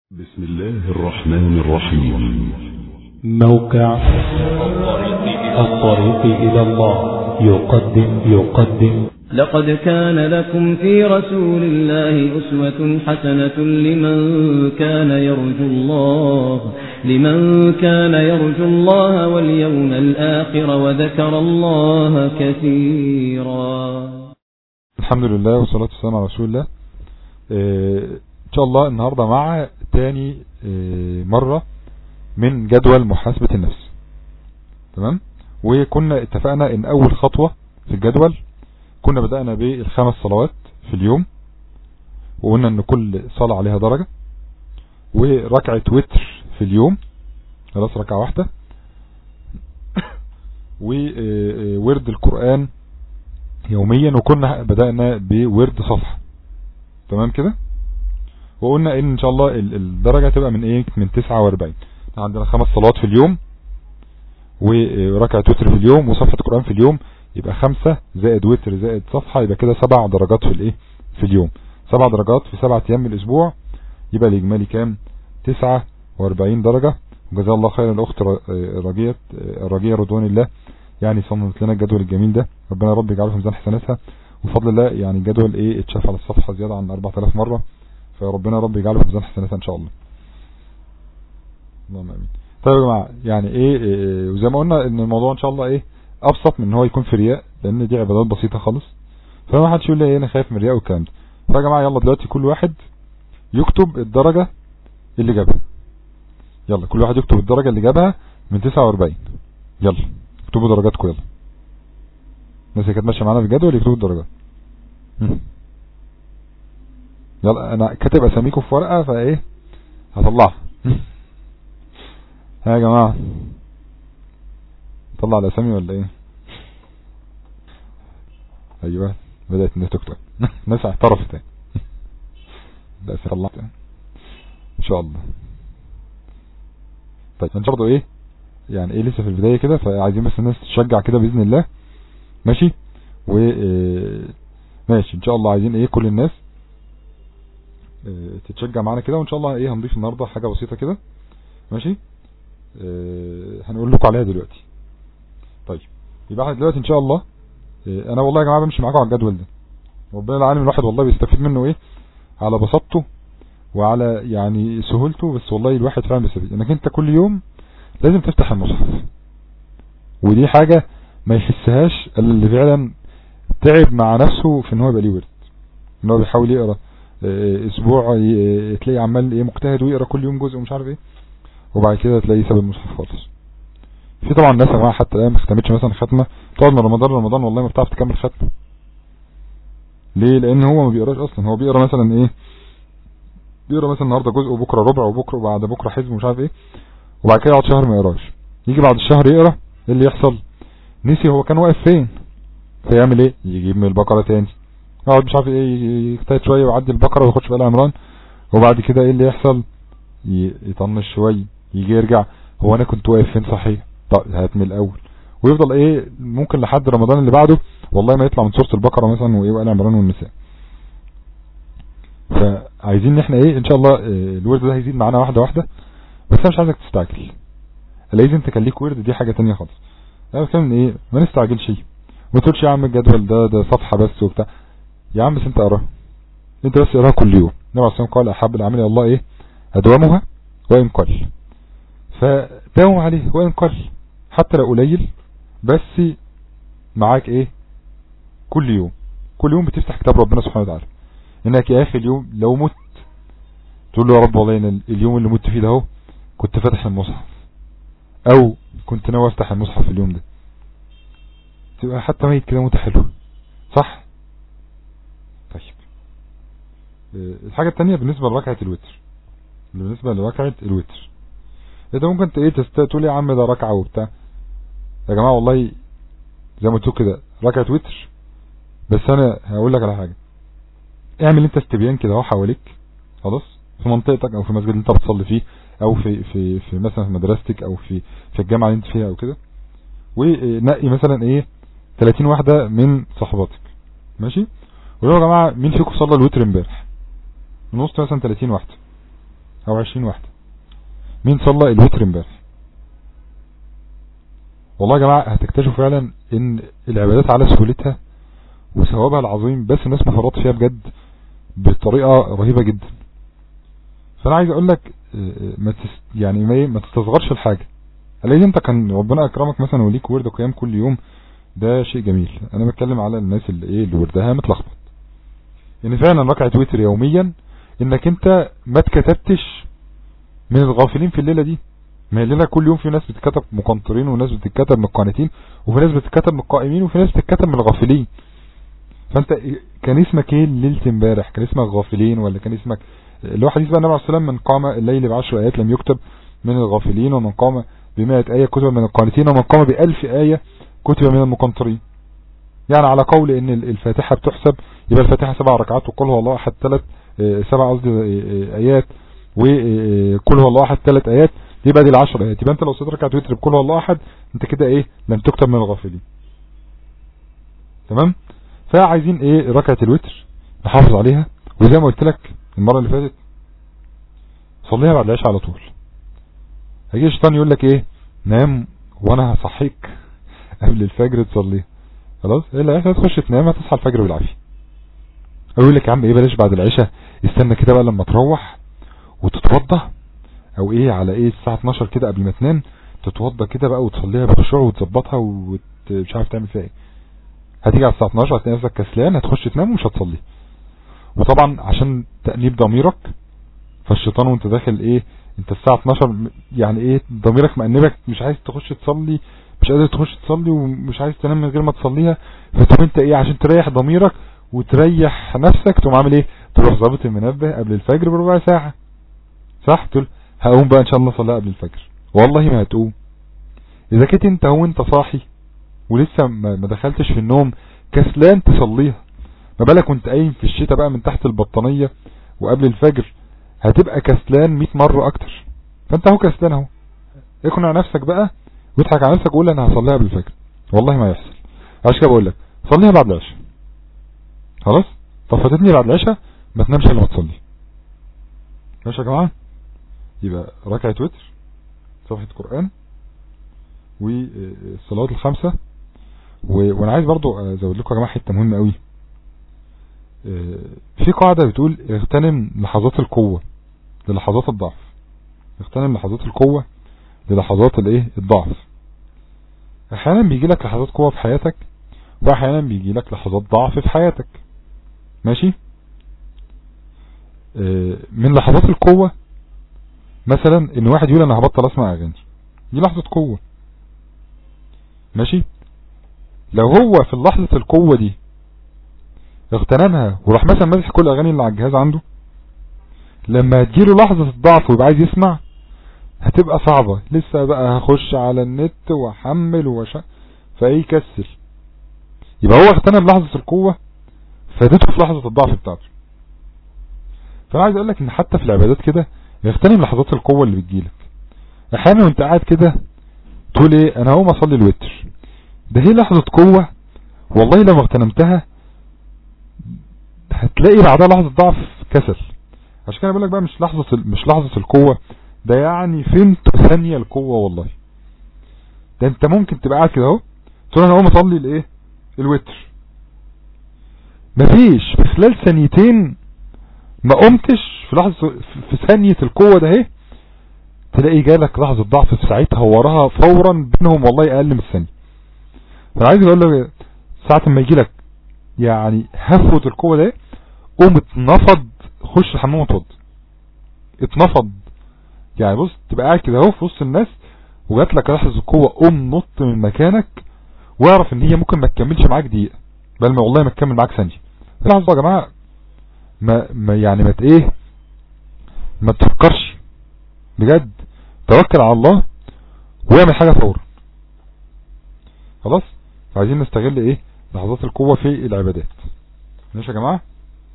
بسم الله الرحمن الرحيم موقع الطريق إلى الله يقدم يقدم لقد كان لكم في رسول الله أسوة حسنة لمن كان يرجو الله لمن كان يرجو الله واليوم الآخر وذكر الله كثيرا الحمد لله والصلاة والسلام على رسول الله آه، ان شاء الله النهاردة مع تاني آه، مرة من جدول محاسبة النفس تمام وكنا اتفقنا ان اول خطوة في الجدول كنا بدأنا بالخمس صلوات في اليوم وقلنا ان كل صلاة عليها درجة وركعة وتر في اليوم خلاص ركعة واحدة وورد القرآن يوميا وكنا بدأنا بورد صفحة تمام كده وقلنا ان ان شاء الله ال- الدرجة تبقى من ايه من 49 عندنا خمس صلوات في اليوم وركعة وتر في اليوم وصفحة قرآن في اليوم يبقى خمسة زائد وتر زائد صفحة يبقى كده سبع درجات في الايه في اليوم سبع درجات في سبعة ايام من الاسبوع يبقى الاجمالي كام 49 درجة وجزا الله خير الاخت ر- رجية رجية رضوان الله يعني صممت لنا الجدول الجميل ده ربنا يا رب يجعله في ميزان حسناتها وفضل الله يعني الجدول ايه اتشاف على الصفحة زيادة عن 4000 مرة فربنا يا رب يجعله في ميزان حسناتها ان شاء الله اللهم امين طيب يا جماعة يعني ايه, إيه وزي ما قلنا ان الموضوع ان شاء الله ايه ابسط من ان هو يكون في رياء لان دي عبادات بسيطة خالص فما حدش يقول لي ايه انا خايف من الرياء والكلام ده فيا جماعة يلا دلوقتي كل واحد يكتب الدرجة اللي جابها يلا كل واحد يكتب الدرجة اللي جابها من 49 يلا اكتبوا درجاتكم يلا الناس اللي كانت ماشيه معانا في الجدول يكتبوا الدرجات مم. يلا انا كاتب اساميكم في ورقه فايه هطلعها ها يا جماعه طلع الاسامي ولا ايه ايوه بدات الناس تكتب الناس اعترفت يعني. بس طلعت ان شاء الله طيب ان برضه ايه يعني ايه لسه في البداية كده فعايزين بس الناس تشجع كده بإذن الله ماشي و آه، ماشي ان شاء الله عايزين ايه كل الناس آه، تتشجع معانا كده وان شاء الله ايه هنضيف النهاردة حاجة بسيطة كده ماشي آه، هنقول لكم عليها دلوقتي طيب يبقى احنا دلوقتي ان شاء الله آه، انا والله يا جماعة بمشي معاكم على الجدول ده ربنا العالم الواحد والله بيستفيد منه ايه على بساطته وعلى يعني سهولته بس والله الواحد فعلا بيستفيد انك انت كل يوم لازم تفتح المصحف ودي حاجة ما يحسهاش الا اللي فعلا تعب مع نفسه في ان هو يبقى ليه ورد ان هو بيحاول يقرا آه، اسبوع ي- تلاقيه عمال ايه مجتهد ويقرا كل يوم جزء ومش عارف ايه وبعد كده تلاقيه ساب المصحف خالص في طبعا ناس يا جماعه حتى الان ما ختمتش مثلا ختمه تقعد من رمضان لرمضان والله ما بتعرف تكمل ختمه ليه لان هو ما بيقراش اصلا هو بيقرا مثلا ايه بيقرا مثلا النهارده جزء وبكره ربع وبكره وبعد بكره حزب ومش عارف ايه وبعد كده يقعد شهر ما يقراش يجي بعد الشهر يقرا ايه اللي يحصل نسي هو كان واقف فين فيعمل ايه يجيب من البقره تاني يقعد مش عارف ايه يجتهد شويه ويعدي البقره ويخش في ال عمران وبعد كده ايه اللي يحصل ي- يطنش شويه يجي يرجع هو انا كنت واقف فين صحيح طب هات من الاول ويفضل ايه ممكن لحد رمضان اللي بعده والله ما يطلع من سوره البقره مثلا وايه وال عمران والنساء فعايزين ان احنا ايه ان شاء الله آه، الورد ده هيزيد معانا واحده واحده بس انا مش عايزك تستعجل لازم انت كان ليك ورد دي حاجه تانية خالص انا بتكلم ان ايه ما نستعجلش ما تقولش يا عم الجدول ده ده صفحه بس وبتاع يا عم بس انت اقراها انت بس اقراها كل يوم النبي عليه الصلاه والسلام قال احب الاعمال الى الله ايه ادومها وان قل فداوم عليه وان قل حتى لو قليل بس معاك ايه كل يوم كل يوم بتفتح كتاب ربنا سبحانه وتعالى انك يا اخي اليوم لو مت تقول له يا رب والله انا اليوم اللي مت فيه ده اهو كنت فاتح المصحف او كنت ناوي افتح المصحف في اليوم ده تبقى حتى ميت كده موتة حلو صح طيب آه، الحاجة التانية بالنسبة لركعة الوتر بالنسبة لركعة الوتر انت ممكن ت- ايه تست... تقول يا عم ده ركعة وبتاع يا جماعة والله زي ما قلت كده ركعة وتر بس انا هقول لك على حاجة اعمل انت استبيان كده اهو حواليك خلاص في منطقتك او في المسجد اللي انت بتصلي فيه او في في في مثلا في مدرستك او في في الجامعه اللي انت فيها او كده ونقي مثلا ايه 30 واحده من صحباتك ماشي وقول يا جماعه مين فيكم صلى الوتر امبارح من وسط مثلا 30 واحده او عشرين واحدة مين صلى الوتر امبارح والله يا جماعة هتكتشفوا فعلا ان العبادات على سهولتها وثوابها العظيم بس الناس ما فرطت فيها بجد بطريقة رهيبة جدا فانا عايز اقول لك ما تس يعني ما, ما تستصغرش الحاجة الاقي انت كان ربنا اكرمك مثلا وليك ورد وقيام كل يوم ده شيء جميل انا بتكلم على الناس اللي ايه اللي وردها متلخبط يعني فعلا ركعة وتر يوميا انك انت ما اتكتبتش من الغافلين في الليلة دي ما هي الليلة كل يوم في ناس بتتكتب مقنطرين وناس بتتكتب من القانتين وفي ناس بتتكتب من القائمين وفي ناس بتتكتب من الغافلين فانت كان اسمك ايه ليلة امبارح كان اسمك غافلين ولا كان اسمك اللي هو حديث بقى النبي عليه الصلاه والسلام من قام الليل بعشر ايات لم يكتب من الغافلين ومن قام بمائة آية كتب من القانتين ومن قام بألف آية كتب من المقنطرين يعني على قول ان الفاتحة بتحسب يبقى الفاتحة سبع ركعات وقل هو الله احد ثلاث سبع قصدي ايات وقل هو الله احد ثلاث ايات يبقى دي العشر ايات يبقى انت لو صيت ركعة وتر بقل هو الله احد انت كده ايه لم تكتب من الغافلين تمام فعايزين ايه ركعة الوتر نحافظ عليها وزي ما قلت لك المرة اللي فاتت صليها بعد العشاء على طول هيجي الشيطان يقول لك ايه نام وانا هصحيك قبل الفجر تصليها خلاص ايه العشاء تخش تنام هتصحى الفجر بالعافيه او يقول لك يا عم ايه بلاش بعد العشاء استنى كده بقى لما تروح وتتوضى او ايه على ايه الساعه 12 كده قبل ما تنام تتوضى كده بقى وتصليها بخشوع وتظبطها ومش عارف تعمل فيها ايه هتيجي على الساعه 12 هتلاقي نفسك كسلان هتخش تنام ومش هتصلي وطبعا عشان تأنيب ضميرك فالشيطان وانت داخل ايه انت الساعة 12 يعني ايه ضميرك مأنبك مش عايز تخش تصلي مش قادر تخش تصلي ومش عايز تنام من غير ما تصليها فتقوم انت ايه عشان تريح ضميرك وتريح نفسك تقوم عامل ايه تروح ظابط المنبه قبل الفجر بربع ساعة صح تقول هقوم بقى ان شاء الله اصليها قبل الفجر والله ما هتقوم اذا كنت انت هو انت صاحي ولسه ما دخلتش في النوم كسلان تصليها ما بالك وانت قايم في الشتاء بقى من تحت البطانية وقبل الفجر هتبقى كسلان 100 مرة اكتر فانت اهو كسلان اهو اقنع نفسك بقى واضحك على نفسك وقول انا هصليها قبل الفجر والله ما يحصل عشان كده بقول لك صليها بعد العشاء خلاص طب فاتتني بعد العشاء ما تنامش الا ما تصلي ماشي يا جماعه يبقى ركعه وتر صفحه قران والصلوات الخمسه و... وانا عايز برضو ازود لكم يا جماعه حته مهمه قوي في قاعدة بتقول اغتنم لحظات القوة للحظات الضعف اغتنم لحظات القوة للحظات الايه الضعف احيانا بيجي لك لحظات قوة في حياتك واحيانا بيجي لك لحظات ضعف في حياتك ماشي اه من لحظات القوة مثلا ان واحد يقول انا هبطل اسمع اغاني دي لحظة قوة ماشي لو هو في لحظة القوة دي اغتنمها وراح مثلا مسح كل الاغاني اللي على الجهاز عنده لما تجيله لحظة الضعف ويبقى عايز يسمع هتبقى صعبة لسه بقى هخش على النت واحمل وش فايه يكسل يبقى هو اغتنم لحظة القوة فادته في لحظة الضعف بتاعته فانا عايز اقول لك ان حتى في العبادات كده اغتنم لحظات القوة اللي بتجيلك احيانا وانت قاعد كده تقول ايه انا هقوم اصلي الوتر ده هي لحظة قوة والله لو اغتنمتها هتلاقي بعدها لحظة ضعف كسل عشان كده بقول لك بقى مش لحظة مش لحظة القوة ده يعني فهمت ثانية القوة والله ده انت ممكن تبقى قاعد كده اهو تقول انا اقوم اصلي الايه الوتر مفيش في خلال ثانيتين ما قمتش في لحظة في ثانية القوة ده اهي تلاقي جالك لحظة ضعف في ساعتها وراها فورا بينهم والله اقل من الثانية فانا عايز اقول لك ساعة ما يجي لك يعني هفوة القوة ده قوم اتنفض خش الحمام وتوضى اتنفض يعني بص تبقى قاعد كده اهو في وسط الناس وجات لك لحظة القوة قوم نط من مكانك واعرف ان هي ممكن ما تكملش معاك دقيقة بل ما والله ما تكمل معاك ثانية لحظة يا جماعة ما, ما يعني ما ايه ما تفكرش بجد توكل على الله واعمل حاجة فورا خلاص عايزين نستغل ايه لحظات القوة في العبادات ماشي يا جماعة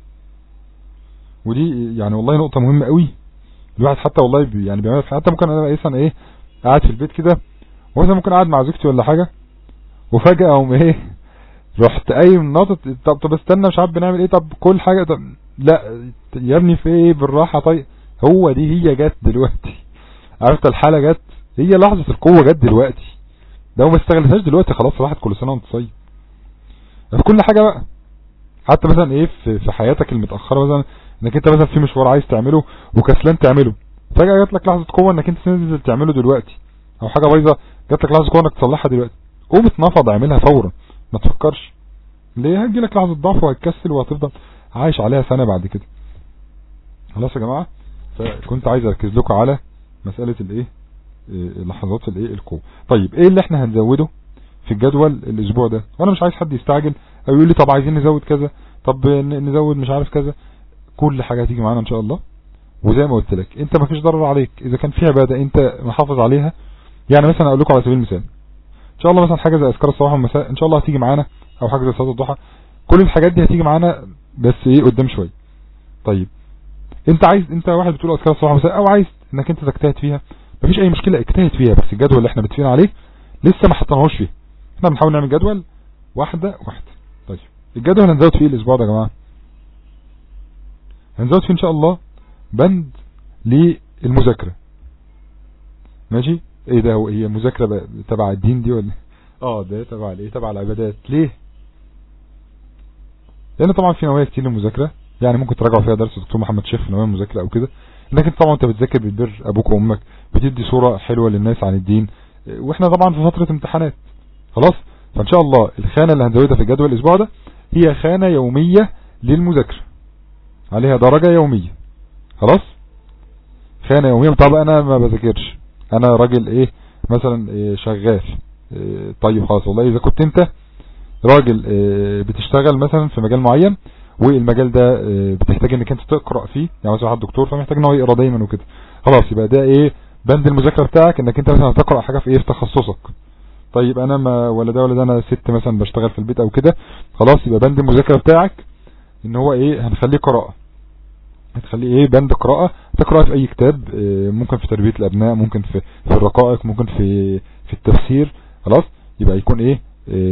ودي يعني والله نقطة مهمة قوي الواحد حتى والله بي يعني بيعملها في حتى ممكن انا مثلا ايه قاعد في البيت كده ومثلا ممكن قاعد مع زوجتي ولا حاجة وفجأة اقوم ايه رحت قايم ناطط طب طب استنى مش عارف بنعمل ايه طب كل حاجة طب لا يا ابني في ايه بالراحة طيب هو دي هي جت دلوقتي عرفت الحالة جت هي لحظة القوة جت دلوقتي لو ما استغلتهاش دلوقتي خلاص راحت كل سنة وانت طيب في كل حاجة بقى حتى مثلا ايه في, في حياتك المتأخرة مثلا انك انت مثلا في مشوار عايز تعمله وكسلان تعمله فجأة جات لك لحظة قوة انك انت تنزل تعمله دلوقتي او حاجة بايظة جات لك لحظة قوة انك تصلحها دلوقتي قوم اتنفض اعملها فورا ما تفكرش ليه هتجي لك لحظة ضعف وهتكسل وهتفضل عايش عليها سنة بعد كده خلاص يا جماعة فكنت عايز اركز لكم على مسألة الايه إيه لحظات الايه القوة طيب ايه اللي احنا هنزوده في الجدول الاسبوع ده وانا مش عايز حد يستعجل او يقول لي طب عايزين نزود كذا طب نزود مش عارف كذا كل حاجة هتيجي معانا ان شاء الله وزي ما قلت لك انت ما فيش ضرر عليك اذا كان في عبادة انت محافظ عليها يعني مثلا اقول لكم على سبيل المثال ان شاء الله مثلا حاجة زي اذكار الصباح والمساء ان شاء الله هتيجي معانا او حاجة زي صلاة الضحى كل الحاجات دي هتيجي معانا بس ايه قدام شوية طيب انت عايز انت واحد بتقول اذكار الصباح والمساء او عايز انك انت تجتهد فيها مفيش اي مشكلة اجتهد فيها بس الجدول اللي احنا متفقين عليه لسه ما حطيناهوش فيه احنا بنحاول نعمل جدول واحدة واحدة طيب الجدول هنزود فيه الاسبوع ده يا جماعة هنزود فيه ان شاء الله بند للمذاكرة ماشي ايه ده هو هي مذاكرة تبع الدين دي ولا اه ده تبع الايه تبع العبادات ليه لان طبعا في نوايا كتير للمذاكرة يعني ممكن تراجعوا فيها درس دكتور محمد شيخ في نوايا المذاكرة او كده لكن طبعا انت بتذاكر بالبر ابوك وامك بتدي صورة حلوة للناس عن الدين واحنا طبعا في فترة امتحانات خلاص فان شاء الله الخانة اللي هنزودها في الجدول الاسبوع ده هي خانة يومية للمذاكرة عليها درجة يومية خلاص خانة يومية طب انا ما بذاكرش انا راجل ايه مثلا إيه شغال إيه طيب خلاص والله اذا كنت انت راجل إيه بتشتغل مثلا في مجال معين والمجال ده بتحتاج انك انت تقرأ فيه يعني مثلا واحد دكتور فمحتاج ان هو يقرأ دايما وكده خلاص يبقى ده ايه بند المذاكرة بتاعك انك انت مثلا تقرأ حاجة في ايه في تخصصك طيب انا ما ولا ده ولا ده انا ست مثلا بشتغل في البيت او كده خلاص يبقى بند المذاكرة بتاعك ان هو ايه هنخليه قراءة هتخليه ايه بند قراءة تقرأ في اي كتاب ممكن في تربية الابناء ممكن في في الرقائق ممكن في في التفسير خلاص يبقى يكون ايه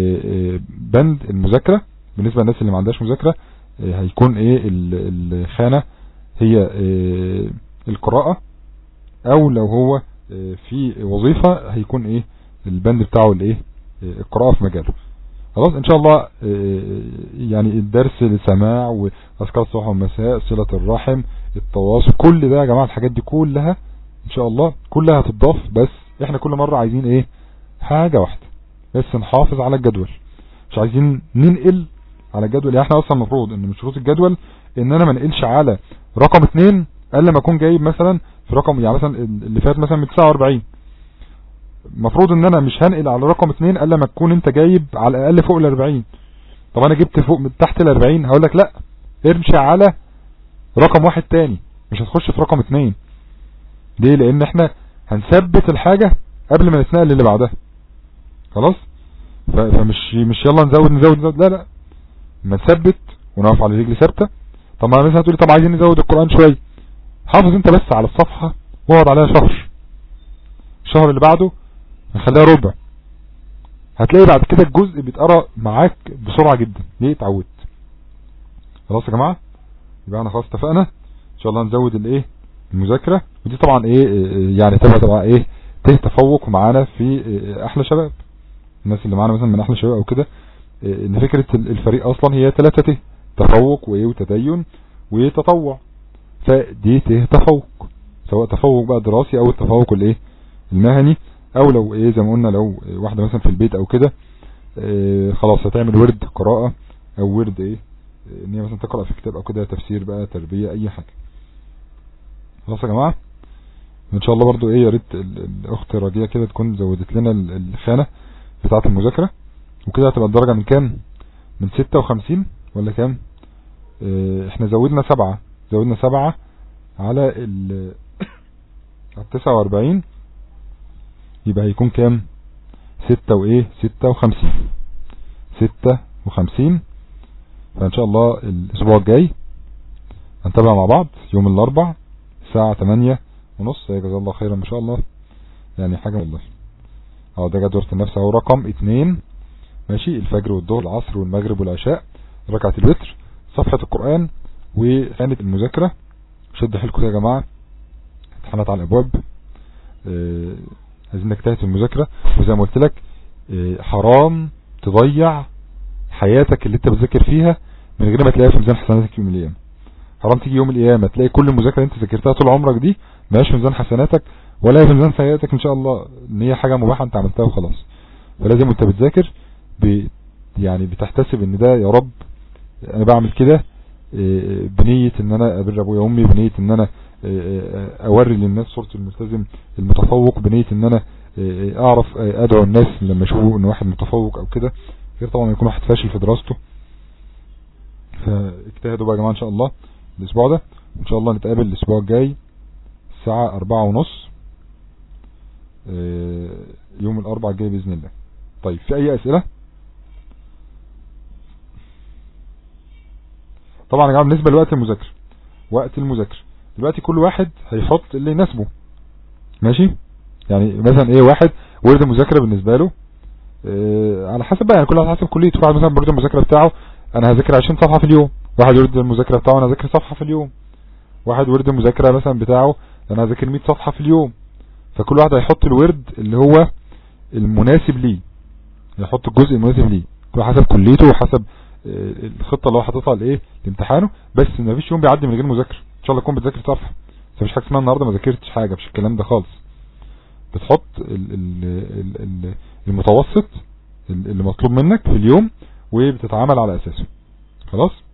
بند المذاكرة بالنسبة للناس اللي ما عندهاش مذاكرة هيكون ايه الخانة هي القراءة او لو هو في وظيفة هيكون ايه البند بتاعه الايه القراءة في مجاله خلاص ان شاء الله يعني الدرس السماع واذكار الصباح والمساء صلة الرحم التواصل كل ده يا جماعة الحاجات دي كلها ان شاء الله كلها هتضاف بس احنا كل مرة عايزين ايه حاجة واحدة بس نحافظ على الجدول مش عايزين ننقل على الجدول يعني احنا اصلا المفروض ان من شروط الجدول ان انا ما انقلش على رقم اتنين الا ما اكون جايب مثلا في رقم يعني مثلا اللي فات مثلا من 49 المفروض ان انا مش هنقل على رقم اتنين الا ما تكون انت جايب على الاقل فوق ال 40 طب انا جبت فوق من تحت ال 40 هقول لك لا ارمشي على رقم واحد تاني مش هتخش في رقم اتنين ليه لان احنا هنثبت الحاجة قبل ما نتنقل اللي بعدها خلاص فمش مش يلا نزود نزود نزود لا لا ما نثبت ونقف على رجل ثابته طب ما مثلا تقولي طب عايزين نزود القرآن شوية حافظ انت بس على الصفحة واقعد عليها شهر الشهر اللي بعده نخليها ربع هتلاقي بعد كده الجزء بيتقرا معاك بسرعة جدا ليه اتعودت خلاص يا جماعة يبقى احنا خلاص اتفقنا ان شاء الله نزود الايه المذاكرة ودي طبعا ايه يعني تبقى تبقى ايه تفوق معانا في احلى شباب الناس اللي معانا مثلا من احلى شباب او كده ان فكرة الفريق اصلا هي ثلاثة ته تفوق وايه وتدين وتطوع فدي ته تفوق سواء تفوق بقى دراسي او التفوق الايه المهني او لو ايه زي ما قلنا لو واحدة مثلا في البيت او كده إيه خلاص هتعمل ورد قراءة او ورد ايه ان هي مثلا تقرأ في كتاب او كده تفسير بقى تربية اي حاجة خلاص يا جماعة ان شاء الله برضو ايه يا ريت الاخت راجية كده تكون زودت لنا الخانة بتاعة المذاكرة وكده هتبقى الدرجة من كام من ستة وخمسين ولا كام اه احنا زودنا سبعة زودنا سبعة على ال التسعة واربعين يبقى هيكون كام ستة وايه ستة وخمسين ستة وخمسين فان شاء الله الاسبوع الجاي هنتابع مع بعض يوم الاربع الساعة تمانية ونص جزا الله خيرا ما شاء الله يعني حاجة والله اهو ده جدولة النفس اهو رقم اتنين ماشي الفجر والظهر العصر والمغرب والعشاء ركعة الوتر صفحة القرآن وخانة المذاكرة شد حيلكم يا جماعة امتحانات على الابواب آه، عايزين نجتهد في المذاكرة وزي ما قلت لك آه، حرام تضيع حياتك اللي انت بتذاكر فيها من غير ما تلاقيها في ميزان حسناتك يوم القيامة حرام تيجي يوم القيامة تلاقي كل المذاكرة اللي انت ذاكرتها طول عمرك دي ماهيش في ميزان حسناتك ولا هي في ميزان سيئاتك ان شاء الله ان هي حاجة مباحة انت عملتها وخلاص فلازم وانت بتذاكر ب يعني بتحتسب ان ده يا رب انا بعمل كده آه، بنية ان انا ابر ابويا وامي بنية ان انا آه، آه، اوري للناس صورة الملتزم المتفوق بنية ان انا آه، اعرف آه، ادعو الناس لما يشوفوا ان واحد متفوق او كده غير طبعا يكون واحد فاشل في دراسته فاجتهدوا بقى يا جماعة ان شاء الله الاسبوع ده وان شاء الله نتقابل الاسبوع الجاي الساعة اربعة ونص آه، يوم الاربعاء الجاي باذن الله طيب في اي اسئلة طبعا يا جماعة بالنسبة لوقت المذاكرة وقت المذاكرة دلوقتي كل واحد هيحط اللي يناسبه ماشي يعني مثلا ايه واحد ورد المذاكرة بالنسبة له اه على حسب بقى يعني كل واحد حسب كليته واحد مثلا ورد المذاكرة بتاعه انا هذاكر 20 صفحة في اليوم واحد ورد المذاكرة بتاعه انا هذاكر صفحة في اليوم واحد ورد المذاكرة مثلا بتاعه انا هذاكر 100 صفحة في اليوم فكل واحد هيحط الورد اللي هو المناسب ليه يحط الجزء المناسب ليه كل حسب كليته وحسب اه الخطة اللي هو حاططها لايه لامتحانه بس مفيش يوم بيعدي من غير مذاكرة ان شاء الله تكون بتذاكر صفحة بس مفيش حاجة اسمها النهاردة ما ذاكرتش حاجة مش الكلام ده خالص بتحط ال ال ال ال المتوسط اللي مطلوب منك في اليوم وبتتعامل على اساسه خلاص